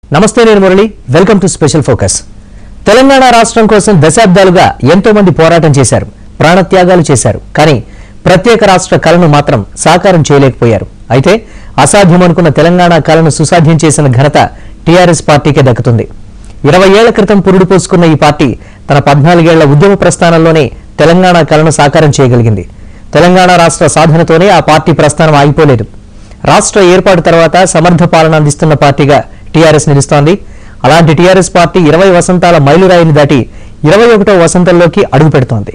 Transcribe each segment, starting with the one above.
నమస్తే నేను Murali welcome to special focus Telangana రాష్ట్రం కోసం దశాబ్దాలుగా ఎంతో మంది పోరాటం చేశారు ప్రాణత్యాగాలు చేశారు కానీ ప్రత్యేక రాష్ట్ర కళను మాత్రం సాకారం చేయలేకపోయారు అయితే అసాధ్యం అనుకున్న తెలంగాణ కళను సుసాధ్యం చేసిన ఘనత టీఆర్ఎస్ పార్టీకే దక్కుతుంది ఇరవై ఏళ్ల క్రితం పురుడు పోసుకున్న ఈ పార్టీ తన పద్నాలుగేళ్ల ఉద్యమ ప్రస్థానంలోనే తెలంగాణ కళను సాకారం చేయగలిగింది తెలంగాణ రాష్ట్ర సాధనతోనే ఆ పార్టీ ప్రస్థానం ఆగిపోలేదు రాష్ట్ర ఏర్పాటు తర్వాత సమర్థ పాలన అందిస్తున్న పార్టీగా టీఆర్ఎస్ నిలుస్తోంది అలాంటి టీఆర్ఎస్ పార్టీ ఇరవై వసంతాల మైలురాయిని దాటి ఇరవై ఒకటో వసంతంలోకి అడుగు పెడుతోంది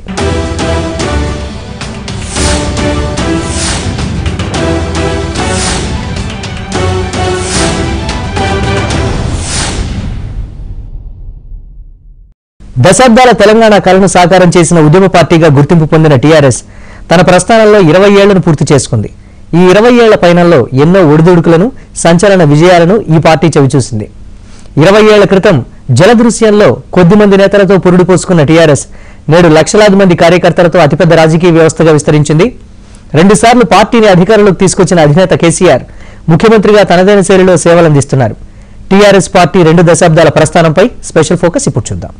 దశాబ్దాల తెలంగాణ కళను సాకారం చేసిన ఉద్యమ పార్టీగా గుర్తింపు పొందిన టీఆర్ఎస్ తన ప్రస్థానంలో ఇరవై ఏళ్లను పూర్తి చేసుకుంది ఈ ఇరవై ఏళ్ల పయనంలో ఎన్నో ఒడిదుడుకులను సంచలన విజయాలను ఈ పార్టీ చవిచూసింది ఇరవై ఏళ్ల క్రితం జలదృశ్యంలో కొద్ది మంది నేతలతో పురుడు పోసుకున్న టీఆర్ఎస్ నేడు లక్షలాది మంది కార్యకర్తలతో అతిపెద్ద రాజకీయ వ్యవస్థగా విస్తరించింది రెండుసార్లు పార్టీని అధికారంలోకి తీసుకొచ్చిన అధినేత కేసీఆర్ ముఖ్యమంత్రిగా తనదైన శైలిలో సేవలందిస్తున్నారు టీఆర్ఎస్ పార్టీ రెండు దశాబ్దాల ప్రస్థానంపై స్పెషల్ ఫోకస్ ఇప్పుడు చూద్దాం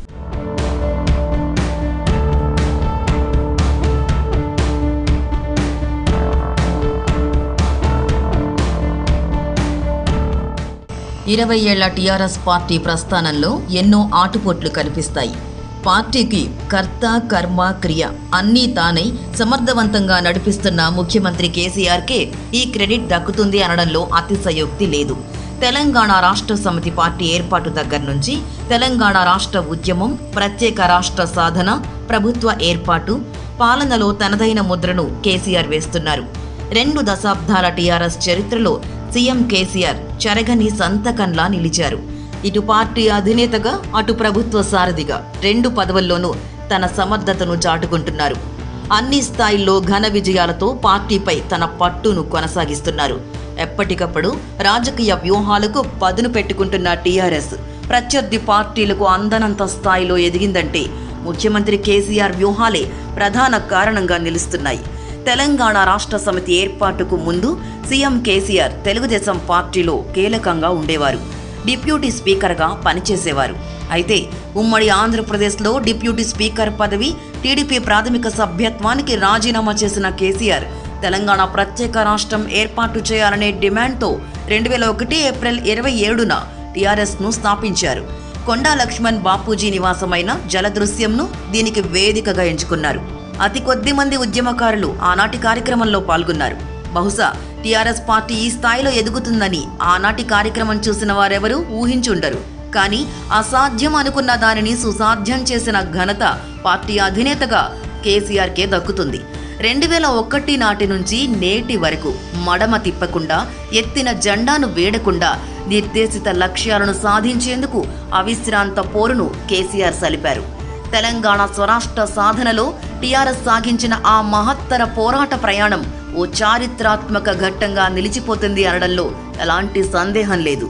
ఇరవై ఏళ్ల టీఆర్ఎస్ పార్టీ ప్రస్థానంలో ఎన్నో ఆటుపోట్లు కనిపిస్తాయి పార్టీకి కర్త కర్మ క్రియ అన్నీ తానై సమర్థవంతంగా నడిపిస్తున్న ముఖ్యమంత్రి కేసీఆర్కే ఈ క్రెడిట్ దక్కుతుంది అనడంలో అతిశయోక్తి లేదు తెలంగాణ రాష్ట్ర సమితి పార్టీ ఏర్పాటు దగ్గర నుంచి తెలంగాణ రాష్ట్ర ఉద్యమం ప్రత్యేక రాష్ట్ర సాధన ప్రభుత్వ ఏర్పాటు పాలనలో తనదైన ముద్రను కేసీఆర్ వేస్తున్నారు రెండు దశాబ్దాల టీఆర్ఎస్ చరిత్రలో సీఎం కేసీఆర్ చెరగని సంతకంలా నిలిచారు ఇటు పార్టీ అధినేతగా అటు ప్రభుత్వ సారథిగా రెండు పదవుల్లోనూ తన సమర్థతను చాటుకుంటున్నారు అన్ని స్థాయిల్లో ఘన విజయాలతో పార్టీపై తన పట్టును కొనసాగిస్తున్నారు ఎప్పటికప్పుడు రాజకీయ వ్యూహాలకు పదును పెట్టుకుంటున్న టీఆర్ఎస్ ప్రత్యర్థి పార్టీలకు అందనంత స్థాయిలో ఎదిగిందంటే ముఖ్యమంత్రి కేసీఆర్ వ్యూహాలే ప్రధాన కారణంగా నిలుస్తున్నాయి తెలంగాణ రాష్ట్ర సమితి ఏర్పాటుకు ముందు సీఎం కేసీఆర్ తెలుగుదేశం పార్టీలో కీలకంగా ఉండేవారు డిప్యూటీ స్పీకర్గా పనిచేసేవారు అయితే ఉమ్మడి ఆంధ్రప్రదేశ్లో డిప్యూటీ స్పీకర్ పదవి టీడీపీ ప్రాథమిక సభ్యత్వానికి రాజీనామా చేసిన కేసీఆర్ తెలంగాణ ప్రత్యేక రాష్ట్రం ఏర్పాటు చేయాలనే డిమాండ్తో రెండు వేల ఒకటి ఏప్రిల్ ఇరవై ఏడున టీఆర్ఎస్ను స్థాపించారు కొండా లక్ష్మణ్ బాపూజీ నివాసమైన జలదృశ్యంను దీనికి వేదికగా ఎంచుకున్నారు అతి కొద్ది మంది ఉద్యమకారులు ఆనాటి కార్యక్రమంలో పాల్గొన్నారు బహుశా టీఆర్ఎస్ పార్టీ ఈ స్థాయిలో ఎదుగుతుందని ఆనాటి కార్యక్రమం చూసిన వారెవరూ ఊహించుండరు కానీ అసాధ్యం అనుకున్న దానిని సుసాధ్యం చేసిన ఘనత పార్టీ అధినేతగా కేసీఆర్కే దక్కుతుంది రెండు వేల ఒకటి నాటి నుంచి నేటి వరకు మడమ తిప్పకుండా ఎత్తిన జెండాను వేడకుండా నిర్దేశిత లక్ష్యాలను సాధించేందుకు అవిశ్రాంత పోరును కేసీఆర్ సలిపారు తెలంగాణ స్వరాష్ట్ర సాధనలో టీఆర్ఎస్ సాగించిన ఆ మహత్తర పోరాట ప్రయాణం ఓ చారిత్రాత్మక ఘట్టంగా నిలిచిపోతుంది అనడంలో ఎలాంటి సందేహం లేదు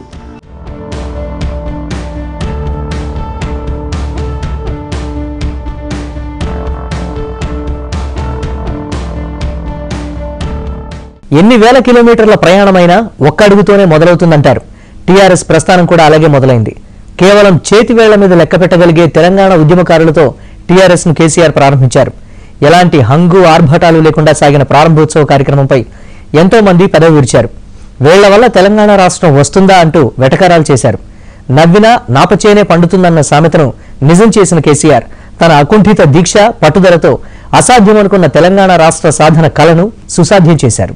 ఎన్ని వేల కిలోమీటర్ల ప్రయాణమైనా ఒక్క అడుగుతోనే మొదలవుతుందంటారు టీఆర్ఎస్ ప్రస్థానం కూడా అలాగే మొదలైంది కేవలం చేతి వేళ్ల మీద లెక్క పెట్టగలిగే తెలంగాణ ఉద్యమకారులతో టీఆర్ఎస్ ను కేసీఆర్ ప్రారంభించారు ఎలాంటి హంగు ఆర్భటాలు లేకుండా సాగిన ప్రారంభోత్సవ కార్యక్రమంపై ఎంతో మంది పెదవి విరిచారు వేళ్ల వల్ల తెలంగాణ రాష్ట్రం వస్తుందా అంటూ వెటకారాలు చేశారు నవ్వినా నాపచేనే పండుతుందన్న సామెతను నిజం చేసిన కేసీఆర్ తన అకుంఠిత దీక్ష పట్టుదలతో అసాధ్యమనుకున్న తెలంగాణ రాష్ట్ర సాధన కళను సుసాధ్యం చేశారు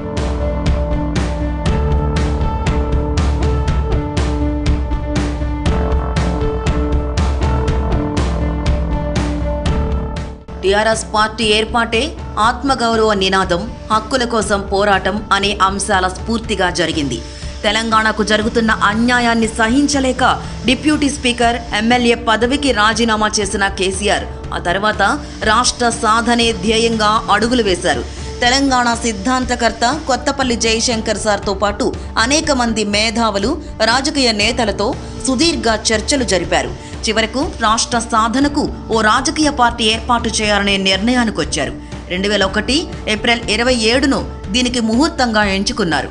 టీఆర్ఎస్ పార్టీ ఏర్పాటే ఆత్మగౌరవ నినాదం హక్కుల కోసం పోరాటం అనే అంశాల స్ఫూర్తిగా జరిగింది తెలంగాణకు జరుగుతున్న అన్యాయాన్ని సహించలేక డిప్యూటీ స్పీకర్ ఎమ్మెల్యే పదవికి రాజీనామా చేసిన కేసీఆర్ ఆ తర్వాత రాష్ట్ర సాధనే ధ్యేయంగా అడుగులు వేశారు తెలంగాణ సిద్ధాంతకర్త కొత్తపల్లి జయశంకర్ సార్తో పాటు అనేక మంది మేధావులు రాజకీయ నేతలతో సుదీర్ఘ చర్చలు జరిపారు చివరకు రాష్ట్ర సాధనకు ఓ రాజకీయ పార్టీ ఏర్పాటు చేయాలనే నిర్ణయానికి వచ్చారు రెండు వేల ఒకటి ఏప్రిల్ ఇరవై ఏడును దీనికి ముహూర్తంగా ఎంచుకున్నారు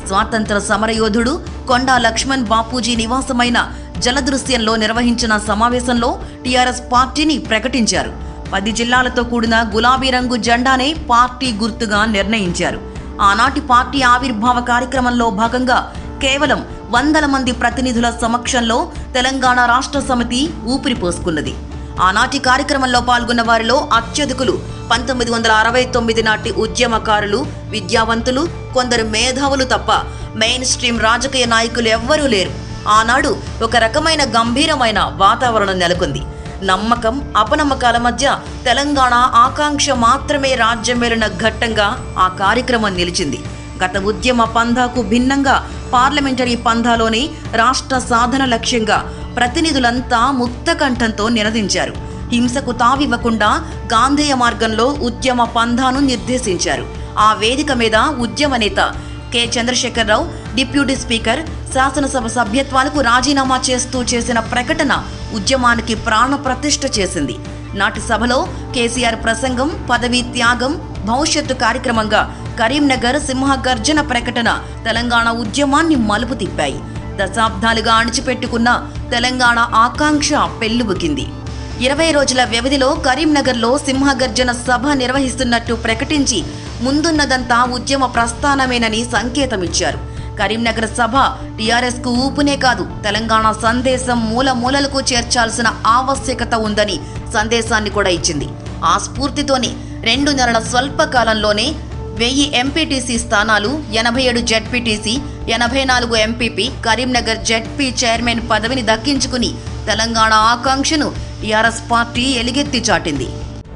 స్వాతంత్ర సమరయోధుడు కొండా లక్ష్మణ్ బాపూజీ నివాసమైన జలదృశ్యంలో నిర్వహించిన సమావేశంలో టీఆర్ఎస్ పార్టీని ప్రకటించారు పది జిల్లాలతో కూడిన గులాబీ రంగు జెండానే పార్టీ గుర్తుగా నిర్ణయించారు ఆనాటి పార్టీ ఆవిర్భావ కార్యక్రమంలో భాగంగా కేవలం వందల మంది ప్రతినిధుల సమక్షంలో తెలంగాణ రాష్ట్ర సమితి ఊపిరి పోసుకున్నది ఆనాటి కార్యక్రమంలో పాల్గొన్న వారిలో అత్యధికులు పంతొమ్మిది వందల అరవై తొమ్మిది నాటి ఉద్యమకారులు విద్యావంతులు కొందరు మేధావులు తప్ప మెయిన్ స్ట్రీమ్ రాజకీయ నాయకులు ఎవ్వరూ లేరు ఆనాడు ఒక రకమైన గంభీరమైన వాతావరణం నెలకొంది నమ్మకం అపనమ్మకాల మధ్య తెలంగాణ ఆకాంక్ష మాత్రమే రాజ్యమేలిన ఘట్టంగా ఆ కార్యక్రమం నిలిచింది గత ఉద్యమ పంధాకు భిన్నంగా పార్లమెంటరీ పంధాలోని రాష్ట్ర సాధన లక్ష్యంగా ప్రతినిధులంతా ముక్త కంఠంతో నినదించారు హింసకు తావివ్వకుండా గాంధేయ మార్గంలో ఉద్యమ పంధాను నిర్దేశించారు ఆ వేదిక మీద ఉద్యమ నేత కె చంద్రశేఖరరావు డిప్యూటీ స్పీకర్ శాసనసభ సభ్యత్వాలకు రాజీనామా చేస్తూ చేసిన ప్రకటన ఉద్యమానికి ప్రాణ ప్రతిష్ఠ చేసింది నాటి సభలో కేసీఆర్ ప్రసంగం పదవీ త్యాగం భవిష్యత్తు కార్యక్రమంగా కరీంనగర్ సింహగర్జన ప్రకటన తెలంగాణ ఉద్యమాన్ని మలుపు తిప్పాయి దశాబ్దాలుగా అణిచిపెట్టుకున్న తెలంగాణ ఆకాంక్ష పెల్లుబుకింది ఇరవై రోజుల వ్యవధిలో కరీంనగర్లో సింహగర్జన సభ నిర్వహిస్తున్నట్టు ప్రకటించి ముందున్నదంతా ఉద్యమ ప్రస్థానమేనని సంకేతమిచ్చారు కరీంనగర్ సభ టీఆర్ఎస్ కు ఊపునే కాదు తెలంగాణ సందేశం మూల మూలలకు చేర్చాల్సిన ఆవశ్యకత ఉందని సందేశాన్ని కూడా ఇచ్చింది ఆ స్ఫూర్తితోనే రెండు నెలల స్వల్ప కాలంలోనే వెయ్యి ఎంపీటీసీ స్థానాలు ఎనభై ఏడు జెడ్పీటీసీ ఎనభై నాలుగు ఎంపీపీ కరీంనగర్ జెడ్పీ చైర్మన్ పదవిని దక్కించుకుని తెలంగాణ ఆకాంక్షను టీఆర్ఎస్ పార్టీ ఎలుగెత్తి చాటింది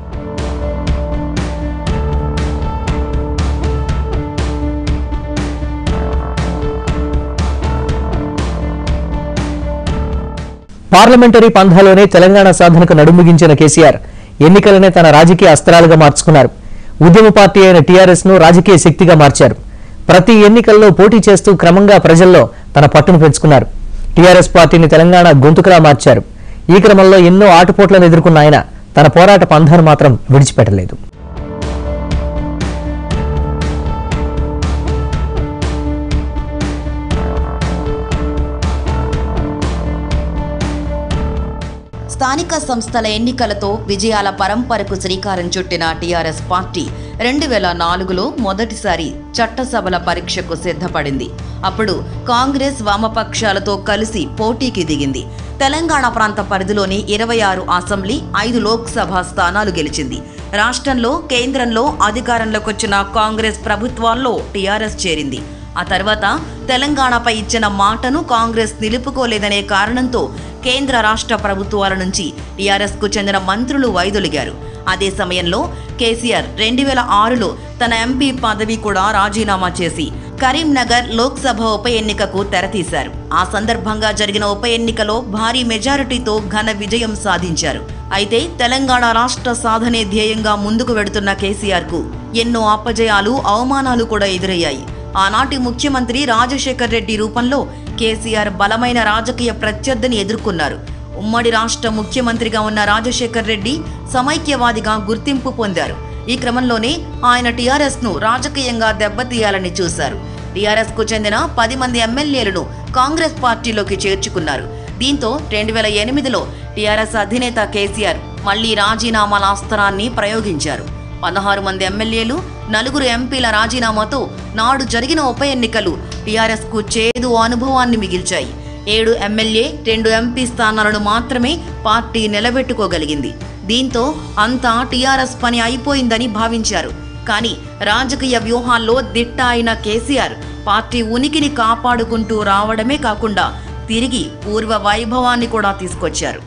పార్లమెంటరీ పంథాలోనే తెలంగాణ సాధనకు నడుముగించిన కేసీఆర్ ఎన్నికలనే తన రాజకీయ అస్త్రాలుగా మార్చుకున్నారు ఉద్యమ పార్టీ అయిన టీఆర్ఎస్ ను రాజకీయ శక్తిగా మార్చారు ప్రతి ఎన్నికల్లో పోటీ చేస్తూ క్రమంగా ప్రజల్లో తన పట్టును పెంచుకున్నారు టీఆర్ఎస్ పార్టీని తెలంగాణ గొంతుకులా మార్చారు ఈ క్రమంలో ఎన్నో ఆటుపోట్లను ఎదుర్కొన్న ఆయన తన పోరాట పంథాను మాత్రం విడిచిపెట్టలేదు స్థానిక సంస్థల ఎన్నికలతో విజయాల పరంపరకు శ్రీకారం చుట్టిన టీఆర్ఎస్ పార్టీ రెండు వేల నాలుగులో మొదటిసారి చట్టసభల పరీక్షకు సిద్ధపడింది అప్పుడు కాంగ్రెస్ వామపక్షాలతో కలిసి పోటీకి దిగింది తెలంగాణ ప్రాంత పరిధిలోని ఇరవై ఆరు అసెంబ్లీ ఐదు లోక్సభ స్థానాలు గెలిచింది రాష్ట్రంలో కేంద్రంలో అధికారంలోకి వచ్చిన కాంగ్రెస్ ప్రభుత్వాల్లో టీఆర్ఎస్ చేరింది ఆ తర్వాత తెలంగాణపై ఇచ్చిన మాటను కాంగ్రెస్ నిలుపుకోలేదనే కారణంతో కేంద్ర రాష్ట్ర ప్రభుత్వాల నుంచి టీఆర్ఎస్ కు చెందిన మంత్రులు వైదొలిగారు అదే సమయంలో కేసీఆర్ రెండు వేల ఆరులో తన ఎంపీ పదవి కూడా రాజీనామా చేసి కరీంనగర్ లోక్సభ ఉప ఎన్నికకు తెరతీశారు ఆ సందర్భంగా జరిగిన ఉప ఎన్నికలో భారీ మెజారిటీతో ఘన విజయం సాధించారు అయితే తెలంగాణ రాష్ట్ర సాధనే ధ్యేయంగా ముందుకు వెడుతున్న కేసీఆర్ కు ఎన్నో అపజయాలు అవమానాలు కూడా ఎదురయ్యాయి ఆనాటి ముఖ్యమంత్రి రాజశేఖర్ రెడ్డి రూపంలో కేసీఆర్ బలమైన రాజకీయ ప్రత్యర్థిని ఎదుర్కొన్నారు ఉమ్మడి రాష్ట్ర ముఖ్యమంత్రిగా ఉన్న రాజశేఖర్ రెడ్డి సమైక్యవాదిగా గుర్తింపు పొందారు ఈ క్రమంలోనే ఆయన టీఆర్ఎస్ ను రాజకీయంగా దెబ్బతీయాలని చూశారు టీఆర్ఎస్ కు చెందిన పది మంది ఎమ్మెల్యేలను కాంగ్రెస్ పార్టీలోకి చేర్చుకున్నారు దీంతో రెండు వేల ఎనిమిదిలో టీఆర్ఎస్ అధినేత కేసీఆర్ మళ్లీ రాజీనామాల అస్త్రాన్ని ప్రయోగించారు పదహారు మంది ఎమ్మెల్యేలు నలుగురు ఎంపీల రాజీనామాతో నాడు జరిగిన ఉప ఎన్నికలు టీఆర్ఎస్ కు చేదు అనుభవాన్ని మిగిల్చాయి ఏడు ఎమ్మెల్యే రెండు ఎంపీ స్థానాలను మాత్రమే పార్టీ నిలబెట్టుకోగలిగింది దీంతో అంతా టీఆర్ఎస్ పని అయిపోయిందని భావించారు కానీ రాజకీయ వ్యూహాల్లో దిట్ట అయిన కేసీఆర్ పార్టీ ఉనికిని కాపాడుకుంటూ రావడమే కాకుండా తిరిగి పూర్వ వైభవాన్ని కూడా తీసుకొచ్చారు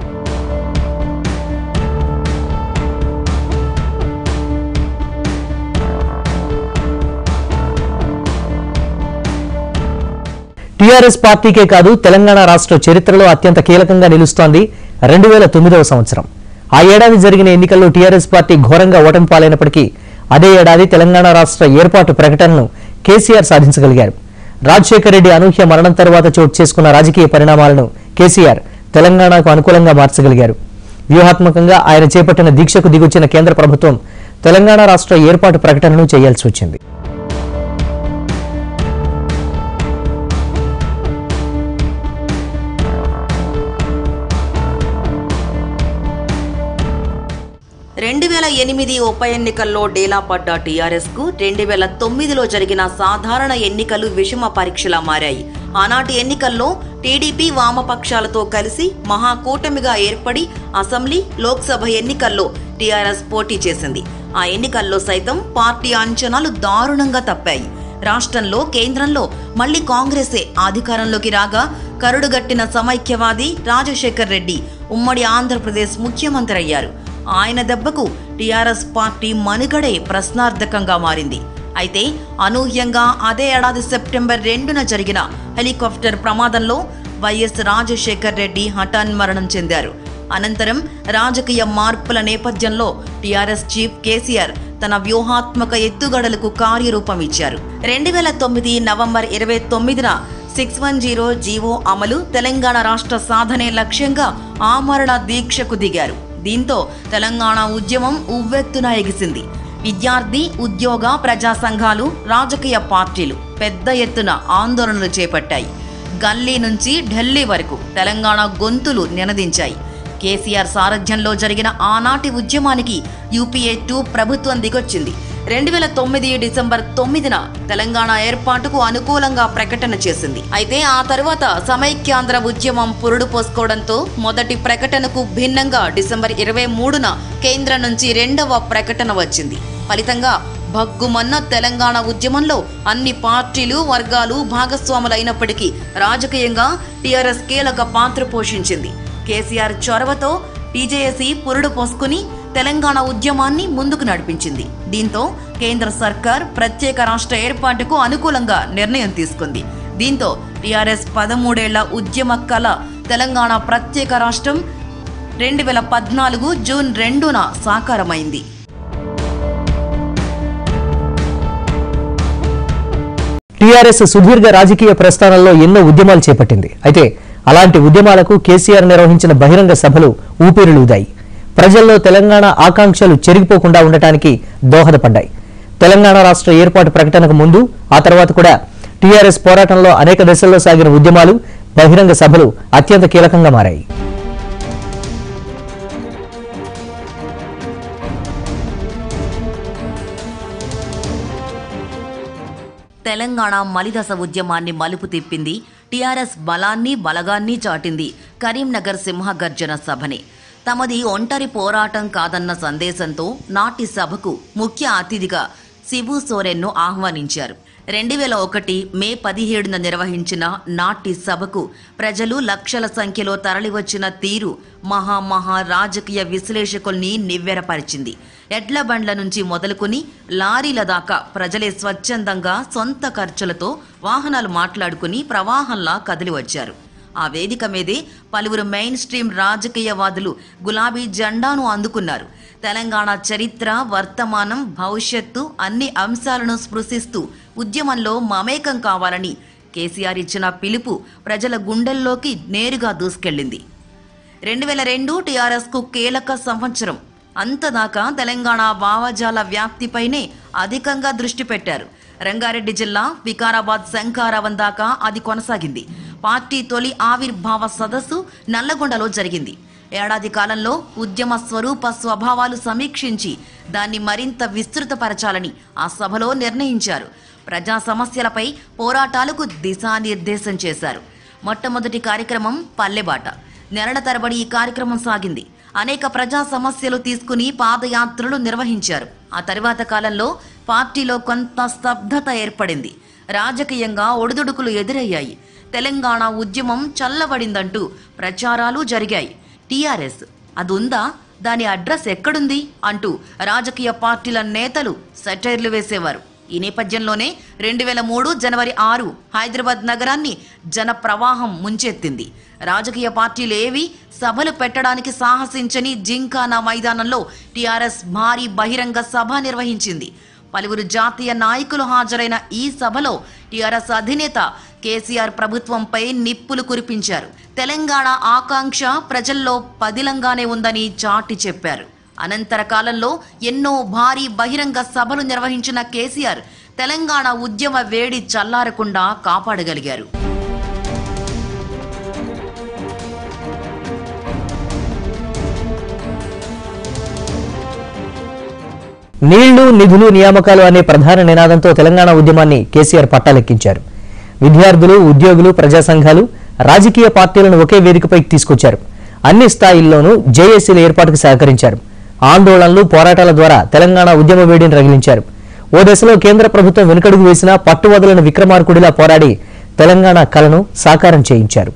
టీఆర్ఎస్ పార్టీకే కాదు తెలంగాణ రాష్ట్ర చరిత్రలో అత్యంత కీలకంగా నిలుస్తోంది రెండు వేల తొమ్మిదవ సంవత్సరం ఆ ఏడాది జరిగిన ఎన్నికల్లో టీఆర్ఎస్ పార్టీ ఘోరంగా ఓటమి పాలైనప్పటికీ అదే ఏడాది తెలంగాణ రాష్ట్ర ఏర్పాటు ప్రకటనను కేసీఆర్ సాధించగలిగారు రాజశేఖర రెడ్డి అనూహ్య మరణం తర్వాత చోటు చేసుకున్న రాజకీయ పరిణామాలను కేసీఆర్ తెలంగాణకు అనుకూలంగా మార్చగలిగారు వ్యూహాత్మకంగా ఆయన చేపట్టిన దీక్షకు దిగొచ్చిన కేంద్ర ప్రభుత్వం తెలంగాణ రాష్ట్ర ఏర్పాటు ప్రకటనను చేయాల్సి వచ్చింది రెండు వేల ఎనిమిది ఉప ఎన్నికల్లో డేలా పడ్డ టీఆర్ఎస్ కు రెండు వేల తొమ్మిదిలో జరిగిన సాధారణ ఎన్నికలు విషమ పరీక్షలా మారాయి ఆనాటి ఎన్నికల్లో టీడీపీ వామపక్షాలతో కలిసి మహాకూటమిగా ఏర్పడి అసెంబ్లీ లోక్సభ ఎన్నికల్లో టీఆర్ఎస్ పోటీ చేసింది ఆ ఎన్నికల్లో సైతం పార్టీ అంచనాలు దారుణంగా తప్పాయి రాష్ట్రంలో కేంద్రంలో మళ్లీ కాంగ్రెసే అధికారంలోకి రాగా కరుడుగట్టిన సమైక్యవాది రాజశేఖర్ రెడ్డి ఉమ్మడి ఆంధ్రప్రదేశ్ ముఖ్యమంత్రి అయ్యారు ఆయన దెబ్బకు టీఆర్ఎస్ పార్టీ మనుగడే ప్రశ్నార్థకంగా మారింది అయితే అనూహ్యంగా అదే ఏడాది సెప్టెంబర్ రెండున జరిగిన హెలికాప్టర్ ప్రమాదంలో వైఎస్ రాజశేఖర్ రెడ్డి హఠాన్మరణం చెందారు అనంతరం రాజకీయ మార్పుల నేపథ్యంలో టీఆర్ఎస్ చీఫ్ కేసీఆర్ తన వ్యూహాత్మక ఎత్తుగడలకు కార్యరూపం ఇచ్చారు రెండు వేల తొమ్మిది నవంబర్ ఇరవై తొమ్మిదిన సిక్స్ వన్ జీరో జీవో అమలు తెలంగాణ రాష్ట్ర సాధనే లక్ష్యంగా ఆమరణ దీక్షకు దిగారు దీంతో తెలంగాణ ఉద్యమం ఉవ్వెత్తున ఎగిసింది విద్యార్థి ఉద్యోగ ప్రజా సంఘాలు రాజకీయ పార్టీలు పెద్ద ఎత్తున ఆందోళనలు చేపట్టాయి గల్లీ నుంచి ఢిల్లీ వరకు తెలంగాణ గొంతులు నినదించాయి కేసీఆర్ సారథ్యంలో జరిగిన ఆనాటి ఉద్యమానికి యూపీఏ టూ ప్రభుత్వం దిగొచ్చింది రెండు వేల తొమ్మిది డిసెంబర్ తొమ్మిదిన తెలంగాణ ఏర్పాటుకు అనుకూలంగా ప్రకటన చేసింది అయితే ఆ తరువాత సమైక్యాంధ్ర ఉద్యమం పురుడు పోసుకోవడంతో మొదటి ప్రకటనకు భిన్నంగా డిసెంబర్ ఇరవై మూడున కేంద్రం నుంచి రెండవ ప్రకటన వచ్చింది ఫలితంగా భగ్గుమన్న తెలంగాణ ఉద్యమంలో అన్ని పార్టీలు వర్గాలు భాగస్వాములైనప్పటికీ రాజకీయంగా టీఆర్ఎస్ కీలక పాత్ర పోషించింది కేసీఆర్ చొరవతో టీజేఎసీ పురుడు పోసుకుని తెలంగాణ ఉద్యమాన్ని ముందుకు నడిపించింది దీంతో కేంద్ర సర్కార్ ప్రత్యేక రాష్ట్ర ఏర్పాటుకు అనుకూలంగా నిర్ణయం తీసుకుంది దీంతో టీఆర్ఎస్ పదమూడేళ్ల ఉద్యమ కళ తెలంగాణ ప్రత్యేక రాష్ట్రం రెండు వేల పద్నాలుగు జూన్ రెండున సాకారమైంది టీఆర్ఎస్ సుదీర్ఘ రాజకీయ ప్రస్థానంలో ఎన్నో ఉద్యమాలు చేపట్టింది అయితే అలాంటి ఉద్యమాలకు కేసీఆర్ నిర్వహించిన బహిరంగ సభలు ఊపిరులూదాయి ప్రజల్లో తెలంగాణ ఆకాంక్షలు చెరిగిపోకుండా ఉండటానికి దోహదపడ్డాయి తెలంగాణ రాష్ట్ర ఏర్పాటు ప్రకటనకు ముందు ఆ తర్వాత కూడా టీఆర్ఎస్ పోరాటంలో అనేక దశల్లో సాగిన ఉద్యమాలు బహిరంగ సభలు అత్యంత కీలకంగా మారాయి తెలంగాణ మలిదశ ఉద్యమాన్ని మలుపు తిప్పింది టీఆర్ఎస్ బలాన్ని బలగాన్ని చాటింది కరీంనగర్ సింహగర్జన సభని తమది ఒంటరి పోరాటం కాదన్న సందేశంతో నాటి సభకు ముఖ్య అతిథిగా శిబు సోరెన్ను ఆహ్వానించారు రెండు వేల ఒకటి మే పదిహేడున నిర్వహించిన నాటి సభకు ప్రజలు లక్షల సంఖ్యలో తరలివచ్చిన తీరు మహా మహా రాజకీయ విశ్లేషకుల్ని నివ్వెరపరిచింది ఎడ్ల బండ్ల నుంచి మొదలుకొని లారీల దాకా ప్రజలే స్వచ్ఛందంగా సొంత ఖర్చులతో వాహనాలు మాట్లాడుకుని ప్రవాహంలా కదిలి వచ్చారు ఆ వేదిక మీదే పలువురు మెయిన్ స్ట్రీమ్ రాజకీయవాదులు గులాబీ జెండాను అందుకున్నారు తెలంగాణ చరిత్ర వర్తమానం భవిష్యత్తు అన్ని అంశాలను స్పృశిస్తూ ఉద్యమంలో మమేకం కావాలని కేసీఆర్ ఇచ్చిన పిలుపు ప్రజల గుండెల్లోకి నేరుగా దూసుకెళ్లింది రెండు వేల రెండు టీఆర్ఎస్కు కీలక సంవత్సరం అంతదాకా తెలంగాణ భావజాల వ్యాప్తిపైనే అధికంగా దృష్టి పెట్టారు రంగారెడ్డి జిల్లా వికారాబాద్ శంఖారావం దాకా అది కొనసాగింది పార్టీ తొలి ఆవిర్భావ సదస్సు నల్లగొండలో జరిగింది ఏడాది కాలంలో ఉద్యమ స్వరూప స్వభావాలు సమీక్షించి దాన్ని మరింత విస్తృతపరచాలని ఆ సభలో నిర్ణయించారు ప్రజా సమస్యలపై పోరాటాలకు దిశానిర్దేశం చేశారు మొట్టమొదటి కార్యక్రమం పల్లెబాట నెలల తరబడి ఈ కార్యక్రమం సాగింది అనేక ప్రజా సమస్యలు తీసుకుని పాదయాత్రలు నిర్వహించారు ఆ తర్వాత కాలంలో పార్టీలో కొంత స్తబ్దత ఏర్పడింది రాజకీయంగా ఒడిదుడుకులు ఎదురయ్యాయి తెలంగాణ ఉద్యమం చల్లబడిందంటూ ప్రచారాలు జరిగాయి టీఆర్ఎస్ అదుందా దాని అడ్రస్ ఎక్కడుంది అంటూ రాజకీయ పార్టీల నేతలు సెటైర్లు వేసేవారు ఈ నేపథ్యంలోనే రెండు వేల మూడు జనవరి ఆరు హైదరాబాద్ నగరాన్ని జన ప్రవాహం ముంచెత్తింది రాజకీయ పార్టీలు ఏవి సభలు పెట్టడానికి సాహసించని జింకానా మైదానంలో టీఆర్ఎస్ భారీ బహిరంగ సభ నిర్వహించింది పలువురు జాతీయ నాయకులు హాజరైన ఈ సభలో టీఆర్ఎస్ అధినేత కేసీఆర్ ప్రభుత్వంపై నిప్పులు కురిపించారు తెలంగాణ ఆకాంక్ష ప్రజల్లో పదిలంగానే ఉందని చాటి చెప్పారు అనంతర కాలంలో ఎన్నో భారీ బహిరంగ సభలు నిర్వహించిన కేసీఆర్ తెలంగాణ ఉద్యమ వేడి చల్లారకుండా కాపాడగలిగారు నీళ్లు నిధులు నియామకాలు అనే ప్రధాన నినాదంతో తెలంగాణ ఉద్యమాన్ని కేసీఆర్ పట్టాలెక్కించారు విద్యార్థులు ఉద్యోగులు ప్రజా సంఘాలు రాజకీయ పార్టీలను ఒకే వేదికపైకి తీసుకొచ్చారు అన్ని స్థాయిల్లోనూ జేఏసీల ఏర్పాటుకు సహకరించారు ఆందోళనలు పోరాటాల ద్వారా తెలంగాణ ఉద్యమ వేడిని రగిలించారు ఓ దశలో కేంద్ర ప్రభుత్వం వెనుకడుగు వేసినా పట్టువదలని విక్రమార్కుడిలా పోరాడి తెలంగాణ కలను సాకారం చేయించారు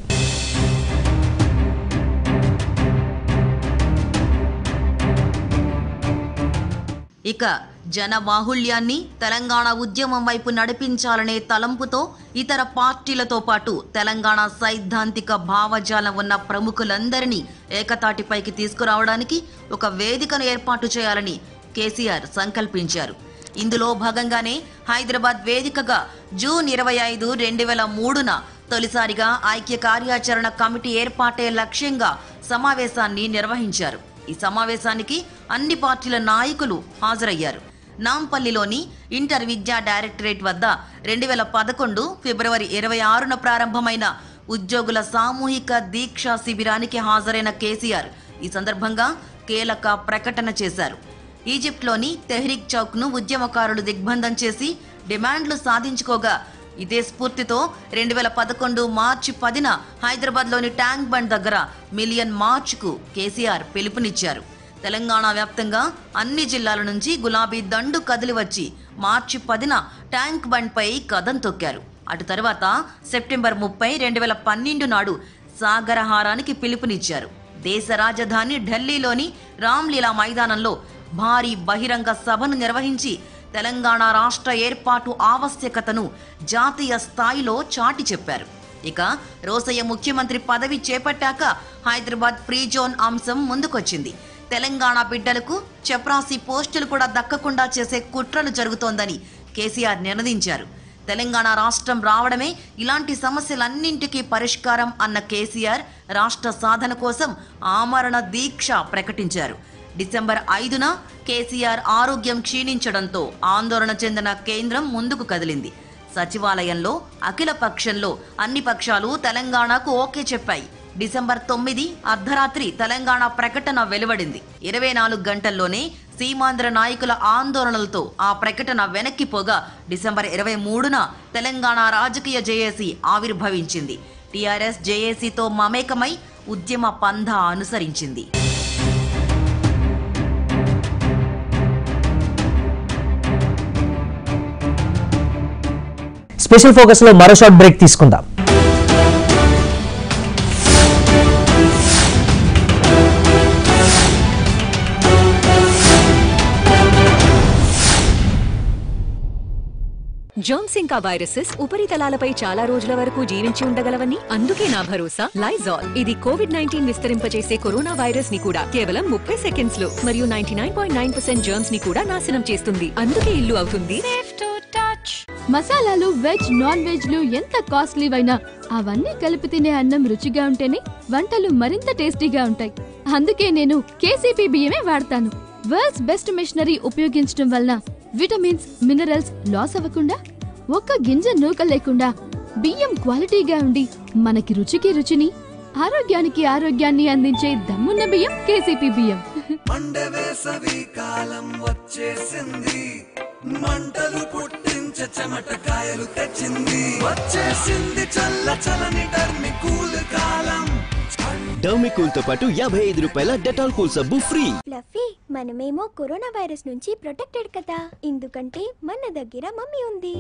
ఇక జన బాహుళ్యాన్ని తెలంగాణ ఉద్యమం వైపు నడిపించాలనే తలంపుతో ఇతర పార్టీలతో పాటు తెలంగాణ సైద్ధాంతిక భావజాలం ఉన్న ప్రముఖులందరినీ ఏకతాటిపైకి తీసుకురావడానికి ఒక వేదికను ఏర్పాటు చేయాలని కేసీఆర్ సంకల్పించారు ఇందులో భాగంగానే హైదరాబాద్ వేదికగా జూన్ ఇరవై ఐదు రెండు వేల మూడున తొలిసారిగా ఐక్య కార్యాచరణ కమిటీ ఏర్పాటే లక్ష్యంగా సమావేశాన్ని నిర్వహించారు ఈ సమావేశానికి అన్ని పార్టీల నాయకులు హాజరయ్యారు నాంపల్లిలోని ఇంటర్ విద్యా డైరెక్టరేట్ వద్ద రెండు వేల పదకొండు ఫిబ్రవరి ఇరవై ఆరున ప్రారంభమైన ఉద్యోగుల సామూహిక దీక్షా శిబిరానికి హాజరైన కేసీఆర్ ఈ సందర్భంగా కీలక ప్రకటన చేశారు ఈజిప్ట్లోని తెహ్రిక్ చౌక్ను ఉద్యమకారులు దిగ్బంధం చేసి డిమాండ్లు సాధించుకోగా ఇదే స్ఫూర్తితో రెండు వేల పదకొండు మార్చి పదిన హైదరాబాద్లోని ట్యాంక్ బండ్ దగ్గర మిలియన్ మార్చ్కు కేసీఆర్ పిలుపునిచ్చారు తెలంగాణ వ్యాప్తంగా అన్ని జిల్లాల నుంచి గులాబీ దండు కదిలి వచ్చి మార్చి పదిన ట్యాంక్ బండ్పై కదం తొక్కారు అటు తర్వాత సెప్టెంబర్ ముప్పై రెండు వేల పన్నెండు నాడు సాగరహారానికి పిలుపునిచ్చారు దేశ రాజధాని ఢిల్లీలోని రామ్లీలా మైదానంలో భారీ బహిరంగ సభను నిర్వహించి తెలంగాణ రాష్ట్ర ఏర్పాటు ఆవశ్యకతను జాతీయ స్థాయిలో చాటి చెప్పారు ఇక రోసయ్య ముఖ్యమంత్రి పదవి చేపట్టాక హైదరాబాద్ ఫ్రీ జోన్ అంశం ముందుకొచ్చింది తెలంగాణ బిడ్డలకు చప్రాసి పోస్టులు కూడా దక్కకుండా చేసే కుట్రలు జరుగుతోందని కేసీఆర్ నినదించారు తెలంగాణ రాష్ట్రం రావడమే ఇలాంటి సమస్యలన్నింటికీ పరిష్కారం అన్న కేసీఆర్ రాష్ట్ర సాధన కోసం ఆమరణ దీక్ష ప్రకటించారు డిసెంబర్ ఐదున కేసీఆర్ ఆరోగ్యం క్షీణించడంతో ఆందోళన చెందిన కేంద్రం ముందుకు కదిలింది సచివాలయంలో అఖిల పక్షంలో అన్ని పక్షాలు తెలంగాణకు ఓకే చెప్పాయి డిసెంబర్ తొమ్మిది అర్ధరాత్రి తెలంగాణ ప్రకటన వెలువడింది ఇరవై నాలుగు గంటల్లోనే సీమాంధ్ర నాయకుల ఆందోళనలతో ఆ ప్రకటన వెనక్కిపోగా డిసెంబర్ ఇరవై మూడున తెలంగాణ రాజకీయ జేఏసీ ఆవిర్భవించింది టీఆర్ఎస్ జేఏసీతో మమేకమై ఉద్యమ పంధ అనుసరించింది స్పెషల్ ఫోకస్ లో మరో షార్ట్ బ్రేక్ తీసుకుందాం జోన్సింకా వైరసెస్ ఉపరితలాలపై చాలా రోజుల వరకు జీవించి ఉండగలవని అందుకే నా భరోసా లైజాల్ ఇది కోవిడ్ నైన్టీన్ విస్తరింపజేసే కరోనా వైరస్ ని కూడా కేవలం ముప్పై సెకండ్స్ లో మరియు ninety nine point nine percent germs ని కూడా నాశనం చేస్తుంది అందుకే ఇల్లు అవుతుంది మసాలాలు వెజ్ నాన్ వెజ్ లు ఎంత కాస్ట్లీవైనా అవన్నీ కలిపి తినే అన్నం రుచిగా ఉంటేనే వంటలు మరింత టేస్టీగా ఉంటాయి అందుకే నేను కేసీపీ బియ్యమే వాడతాను వరల్డ్స్ బెస్ట్ మిషనరీ ఉపయోగించడం వలన విటమిన్స్ మినరల్స్ లాస్ అవ్వకుండా ఒక్క గింజ నూక లేకుండా బియ్యం క్వాలిటీగా ఉండి మనకి రుచికి రుచిని ఆరోగ్యానికి ఆరోగ్యాన్ని అందించే దమ్మున్న బియ్యం కేసీపీ బియ్యం మండే వేసవి కాలం వచ్చేసింది మంటలు పుట్టించే చెమట కాయలు తెచ్చింది వచ్చేసింది చల్ల చలని డర్మి కూల్ కాలం డర్మికూల్ తో పాటు యాభై ఐదు రూపాయల డెటాల్ కూల్ సబ్బు ఫ్రీ ఫ్లఫీ మనమేమో కరోనా వైరస్ నుంచి ప్రొటెక్టెడ్ కదా ఎందుకంటే మన దగ్గర మమ్మీ ఉంది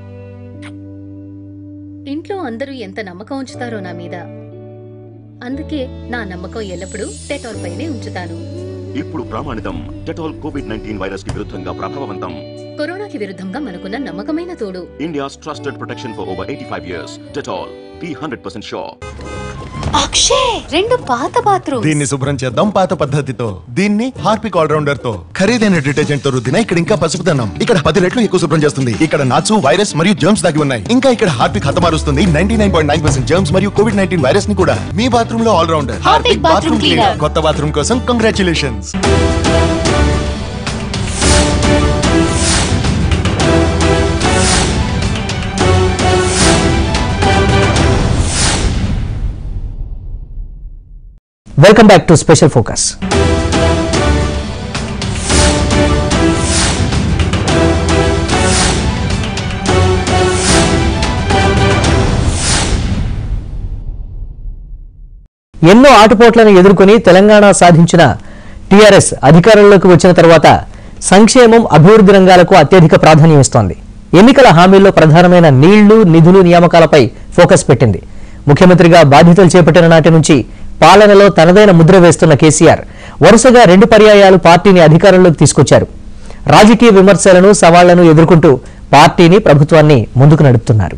ఇంట్లో అందరూ ఎంత నమ్మకం ఉంచుతారో నా మీద అందుకే నా నమ్మకం ఎల్లప్పుడూ డెటాల్ పైనే ఉంచుతాను ఇప్పుడు ప్రామాణితం డెటాల్ కోవిడ్ నైన్టీన్ వైరస్ కి విరుద్ధంగా ప్రభావవంతం కరోనాకి విరుద్ధంగా మనకున్న నమ్మకమైన తోడు India's trusted protection for over eighty five years Dettol be hundred percent sure రెండు పాత బాత్రూమ్ దీన్ని శుభ్రం చేద్దాం పాత పద్ధతితో దీన్ని హార్పిక్ ఆల్రౌండర్ తో ఖరీదైన డిటర్జెంట్ తో రుద్దిన ఇక్కడ ఇంకా పసుపుదనం ఇక్కడ పది రెట్లు ఎక్కువ శుభ్రం చేస్తుంది ఇక్కడ నాచు వైరస్ మరియు జర్మ్స్ దాగి ఉన్నాయి ఇంకా ఇక్కడ హార్పిక్ హతమారుస్తుంది ninety nine point nine percent germs మరియు కోవిడ్ నైన్టీన్ వైరస్ ని కూడా మీ బాత్రూమ్ లో ఆల్రౌండర్ హార్పిక్ బాత్రూమ్ క్లీనర్ కొత్త బాత్రూమ్ కోసం congratulations welcome back to special focus ఎన్నో ఆటుపోట్లను ఎదుర్కొని తెలంగాణ సాధించిన టీఆర్ఎస్ అధికారంలోకి వచ్చిన తర్వాత సంక్షేమం అభివృద్ధి రంగాలకు అత్యధిక ప్రాధాన్యం ఇస్తోంది ఎన్నికల హామీల్లో ప్రధానమైన నీళ్లు నిధులు నియామకాలపై ఫోకస్ పెట్టింది ముఖ్యమంత్రిగా బాధ్యతలు చేపట్టిన నాటి నుంచి పాలనలో తనదైన ముద్ర వేస్తున్న కేసీఆర్ వరుసగా రెండు పర్యాయాలు పార్టీని అధికారంలోకి తీసుకొచ్చారు రాజకీయ విమర్శలను సవాళ్లను ఎదుర్కొంటూ పార్టీని ప్రభుత్వాన్ని ముందుకు నడుపుతున్నారు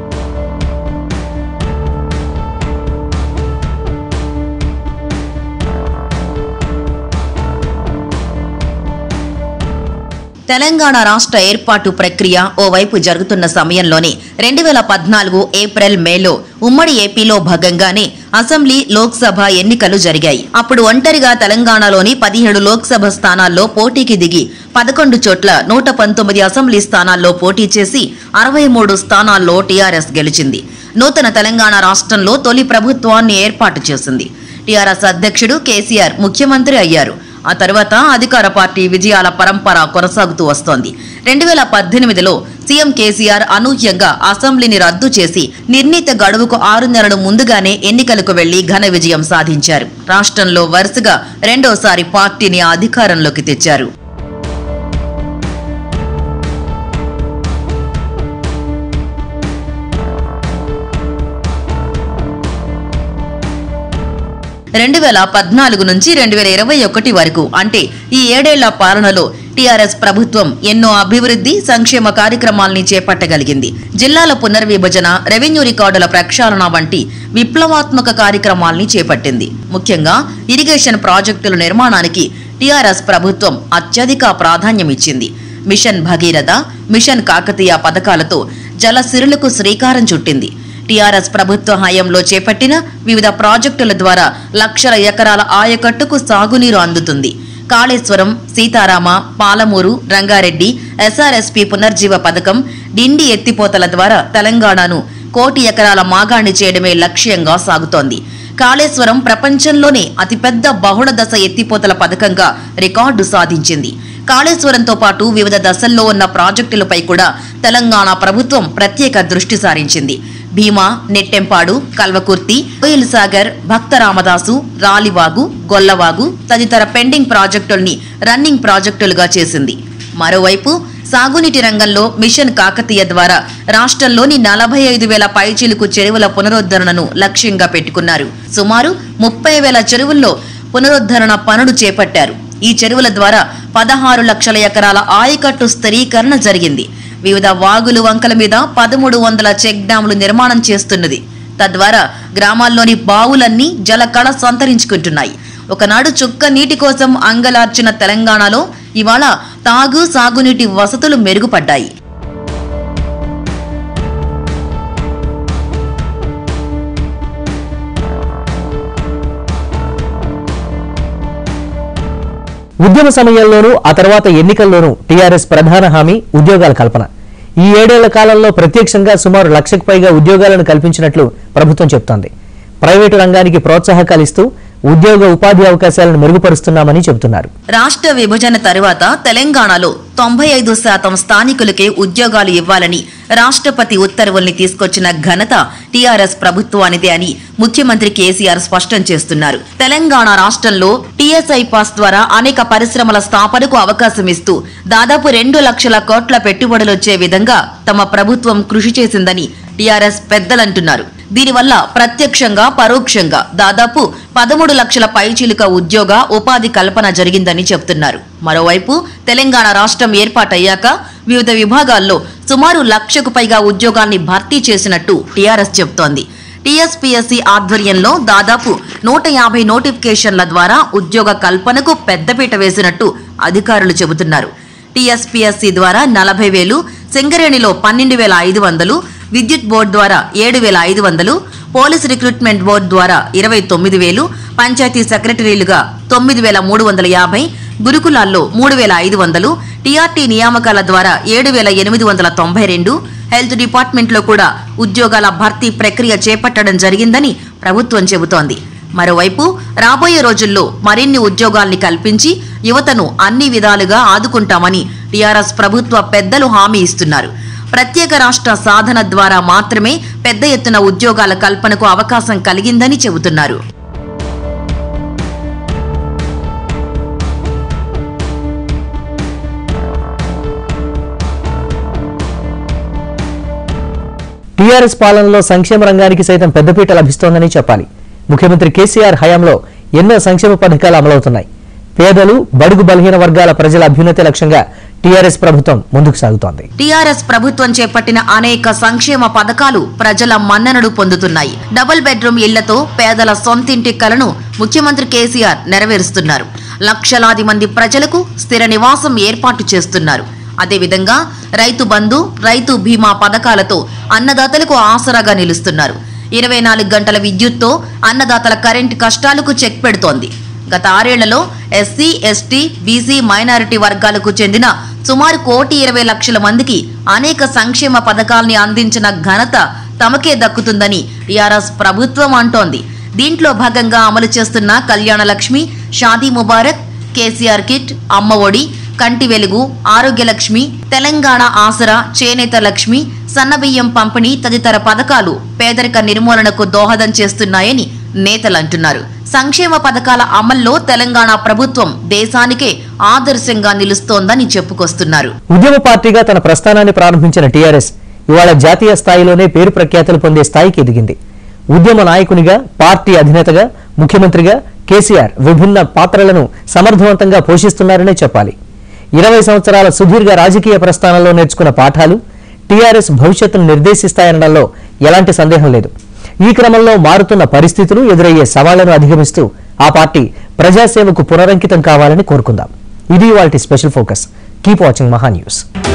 తెలంగాణ రాష్ట్ర ఏర్పాటు ప్రక్రియ ఓవైపు జరుగుతున్న సమయంలోనే రెండు వేల పద్నాలుగు ఏప్రిల్ మేలో ఉమ్మడి ఏపీలో భాగంగానే అసెంబ్లీ లోక్సభ ఎన్నికలు జరిగాయి అప్పుడు ఒంటరిగా తెలంగాణలోని పదిహేడు లోక్సభ స్థానాల్లో పోటీకి దిగి పదకొండు చోట్ల నూట పంతొమ్మిది అసెంబ్లీ స్థానాల్లో పోటీ చేసి అరవై మూడు స్థానాల్లో టీఆర్ఎస్ గెలిచింది నూతన తెలంగాణ రాష్ట్రంలో తొలి ప్రభుత్వాన్ని ఏర్పాటు చేసింది టీఆర్ఎస్ అధ్యక్షుడు కేసీఆర్ ముఖ్యమంత్రి అయ్యారు ఆ తర్వాత అధికార పార్టీ విజయాల పరంపర కొనసాగుతూ వస్తోంది రెండు వేల పద్దెనిమిదిలో సీఎం కేసీఆర్ అనూహ్యంగా అసెంబ్లీని రద్దు చేసి నిర్ణీత గడువుకు ఆరు నెలలు ముందుగానే ఎన్నికలకు వెళ్లి ఘన విజయం సాధించారు రాష్ట్రంలో వరుసగా రెండోసారి పార్టీని అధికారంలోకి తెచ్చారు రెండు వేల పద్నాలుగు నుంచి రెండు వేల ఇరవై ఒకటి వరకు అంటే ఈ ఏడేళ్ల పాలనలో టీఆర్ఎస్ ప్రభుత్వం ఎన్నో అభివృద్ధి సంక్షేమ కార్యక్రమాల్ని చేపట్టగలిగింది జిల్లాల పునర్విభజన రెవెన్యూ రికార్డుల ప్రక్షాళన వంటి విప్లవాత్మక కార్యక్రమాల్ని చేపట్టింది ముఖ్యంగా ఇరిగేషన్ ప్రాజెక్టుల నిర్మాణానికి టీఆర్ఎస్ ప్రభుత్వం అత్యధిక ప్రాధాన్యమిచ్చింది మిషన్ భగీరథ మిషన్ కాకతీయ పథకాలతో జలసిరులకు శ్రీకారం చుట్టింది టీఆర్ఎస్ ప్రభుత్వ హయాంలో చేపట్టిన వివిధ ప్రాజెక్టుల ద్వారా లక్షల ఎకరాల ఆయకట్టుకు సాగునీరు అందుతుంది కాళేశ్వరం సీతారామ పాలమూరు రంగారెడ్డి ఎస్ఆర్ఎస్పీ పునర్జీవ పథకం డిండి ఎత్తిపోతల ద్వారా తెలంగాణను కోటి ఎకరాల మాగాణి చేయడమే లక్ష్యంగా సాగుతోంది కాళేశ్వరం ప్రపంచంలోనే అతిపెద్ద బహుళ దశ ఎత్తిపోతల పథకంగా రికార్డు సాధించింది కాళేశ్వరంతో పాటు వివిధ దశల్లో ఉన్న ప్రాజెక్టులపై కూడా తెలంగాణ ప్రభుత్వం ప్రత్యేక దృష్టి సారించింది భీమా నెట్టెంపాడు కల్వకుర్తి కోయిల్ సాగర్ భక్త రామదాసు రాలివాగు గొల్లవాగు తదితర పెండింగ్ ప్రాజెక్టుల్ని రన్నింగ్ ప్రాజెక్టులుగా చేసింది మరోవైపు సాగునీటి రంగంలో మిషన్ కాకతీయ ద్వారా రాష్ట్రంలోని నలభై ఐదు వేల పైచిలుకు చెరువుల పునరుద్ధరణను లక్ష్యంగా పెట్టుకున్నారు సుమారు ముప్పై వేల చెరువుల్లో పునరుద్ధరణ పనులు చేపట్టారు ఈ చెరువుల ద్వారా పదహారు లక్షల ఎకరాల ఆయకట్టు స్థిరీకరణ జరిగింది వివిధ వాగులు వంకల మీద పదమూడు వందల చెక్ డ్యాంలు నిర్మాణం చేస్తున్నది తద్వారా గ్రామాల్లోని బావులన్నీ జలకళ సంతరించుకుంటున్నాయి ఒకనాడు చుక్క నీటి కోసం అంగలార్చిన తెలంగాణలో ఇవాళ తాగు సాగునీటి వసతులు మెరుగుపడ్డాయి ఉద్యమ సమయంలోనూ ఆ తర్వాత ఎన్నికల్లోనూ టీఆర్ఎస్ ప్రధాన హామీ ఉద్యోగాల కల్పన ఈ ఏడేళ్ల కాలంలో ప్రత్యక్షంగా సుమారు లక్షకు పైగా ఉద్యోగాలను కల్పించినట్లు ప్రభుత్వం చెబుతోంది ప్రైవేటు రంగానికి ప్రోత్సాహకాలు ఇస్తూ ఉద్యోగ ఉపాధి అవకాశాలను మెరుగుపరుస్తున్నామని చెబుతున్నారు రాష్ట్ర విభజన తరువాత తెలంగాణలో తొంభై ఐదు శాతం స్థానికులకే ఉద్యోగాలు ఇవ్వాలని రాష్ట్రపతి ఉత్తర్వుల్ని తీసుకొచ్చిన ఘనత టీఆర్ఎస్ ప్రభుత్వానిదే అని ముఖ్యమంత్రి కేసీఆర్ స్పష్టం చేస్తున్నారు తెలంగాణ రాష్ట్రంలో టీఎస్ఐ పాస్ ద్వారా అనేక పరిశ్రమల స్థాపనకు అవకాశం ఇస్తూ దాదాపు రెండు లక్షల కోట్ల పెట్టుబడులొచ్చే విధంగా తమ ప్రభుత్వం కృషి చేసిందని టీఆర్ఎస్ పెద్దలంటున్నారు దీనివల్ల ప్రత్యక్షంగా పరోక్షంగా దాదాపు పదమూడు లక్షల పైచిలుక ఉద్యోగ ఉపాధి కల్పన జరిగిందని చెబుతున్నారు మరోవైపు తెలంగాణ రాష్ట్రం ఏర్పాటయ్యాక వివిధ విభాగాల్లో సుమారు లక్షకు పైగా ఉద్యోగాల్ని భర్తీ చేసినట్టు టీఆర్ఎస్ చెబుతోంది టీఎస్పీఎస్సీ ఆధ్వర్యంలో దాదాపు నూట యాభై నోటిఫికేషన్ల ద్వారా ఉద్యోగ కల్పనకు పెద్దపీట వేసినట్టు అధికారులు చెబుతున్నారు టీఎస్పీఎస్సీ ద్వారా నలభై వేలు సింగరేణిలో పన్నెండు వేల ఐదు వందలు విద్యుత్ బోర్డు ద్వారా ఏడు వేల ఐదు వందలు పోలీస్ రిక్రూట్మెంట్ బోర్డు ద్వారా ఇరవై తొమ్మిది వేలు పంచాయతీ సెక్రటరీలుగా తొమ్మిది వేల మూడు వందల యాభై గురుకులాల్లో మూడు వేల ఐదు వందలు టీఆర్టీ నియామకాల ద్వారా ఏడు వేల ఎనిమిది వందల తొంభై రెండు హెల్త్ డిపార్ట్మెంట్లో కూడా ఉద్యోగాల భర్తీ ప్రక్రియ చేపట్టడం జరిగిందని ప్రభుత్వం చెబుతోంది మరోవైపు రాబోయే రోజుల్లో మరిన్ని ఉద్యోగాల్ని కల్పించి యువతను అన్ని విధాలుగా ఆదుకుంటామని టీఆర్ఎస్ ప్రభుత్వ పెద్దలు హామీ ఇస్తున్నారు ప్రత్యేక రాష్ట్ర సాధన ద్వారా మాత్రమే పెద్ద ఎత్తున ఉద్యోగాల కల్పనకు అవకాశం కలిగిందని చెబుతున్నారు టీఆర్ఎస్ పాలనలో సంక్షేమ రంగానికి సైతం పెద్దపీట లభిస్తోందని చెప్పాలి ముఖ్యమంత్రి కేసీఆర్ హయాంలో ఎన్నో సంక్షేమ పథకాలు అమలవుతున్నాయి పేదలు బడుగు బలహీన వర్గాల ప్రజల అభ్యున్నతి లక్ష్యంగా టీఆర్ఎస్ ప్రభుత్వం ముందుకు సాగుతోంది టీఆర్ఎస్ ప్రభుత్వం చేపట్టిన అనేక సంక్షేమ పథకాలు ప్రజల మన్ననలు పొందుతున్నాయి డబుల్ బెడ్రూమ్ ఇళ్లతో పేదల సొంతింటి కలను ముఖ్యమంత్రి కేసీఆర్ నెరవేరుస్తున్నారు లక్షలాది మంది ప్రజలకు స్థిర నివాసం ఏర్పాటు చేస్తున్నారు అదేవిధంగా రైతు బంధు రైతు బీమా పథకాలతో అన్నదాతలకు ఆసరాగా నిలుస్తున్నారు ఇరవై నాలుగు గంటల విద్యుత్తో అన్నదాతల కరెంటు కష్టాలకు చెక్ పెడుతోంది గత ఆరేళ్లలో ఎస్సీ ఎస్టీ బీసీ మైనారిటీ వర్గాలకు చెందిన సుమారు కోటి ఇరవై లక్షల మందికి అనేక సంక్షేమ పథకాల్ని అందించిన ఘనత తమకే దక్కుతుందని టీఆర్ఎస్ ప్రభుత్వం అంటోంది దీంట్లో భాగంగా అమలు చేస్తున్న కళ్యాణ లక్ష్మి షాదీ ముబారక్ కేసీఆర్ కిట్ అమ్మ ఒడి కంటి వెలుగు ఆరోగ్య లక్ష్మి తెలంగాణ ఆసరా చేనేత లక్ష్మి సన్నబియ్యం పంపిణీ తదితర పథకాలు పేదరిక నిర్మూలనకు దోహదం చేస్తున్నాయని నేతలు అంటున్నారు సంక్షేమ పథకాల అమల్లో తెలంగాణ ప్రభుత్వం దేశానికే ఆదర్శంగా నిలుస్తోందని చెప్పుకొస్తున్నారు ఉద్యమ పార్టీగా తన ప్రస్థానాన్ని ప్రారంభించిన టీఆర్ఎస్ ఇవాళ జాతీయ స్థాయిలోనే పేరు ప్రఖ్యాతులు పొందే స్థాయికి ఎదిగింది ఉద్యమ నాయకునిగా పార్టీ అధినేతగా ముఖ్యమంత్రిగా కేసీఆర్ విభిన్న పాత్రలను సమర్థవంతంగా పోషిస్తున్నారనే చెప్పాలి ఇరవై సంవత్సరాల సుదీర్ఘ రాజకీయ ప్రస్థానంలో నేర్చుకున్న పాఠాలు టీఆర్ఎస్ భవిష్యత్తును నిర్దేశిస్తాయనడంలో ఎలాంటి సందేహం లేదు ఈ క్రమంలో మారుతున్న పరిస్థితులు ఎదురయ్యే సవాళ్లను అధిగమిస్తూ ఆ పార్టీ ప్రజాసేవకు పునరంకితం కావాలని కోరుకుందాం ఇది వాటి special focus keep watching Maha news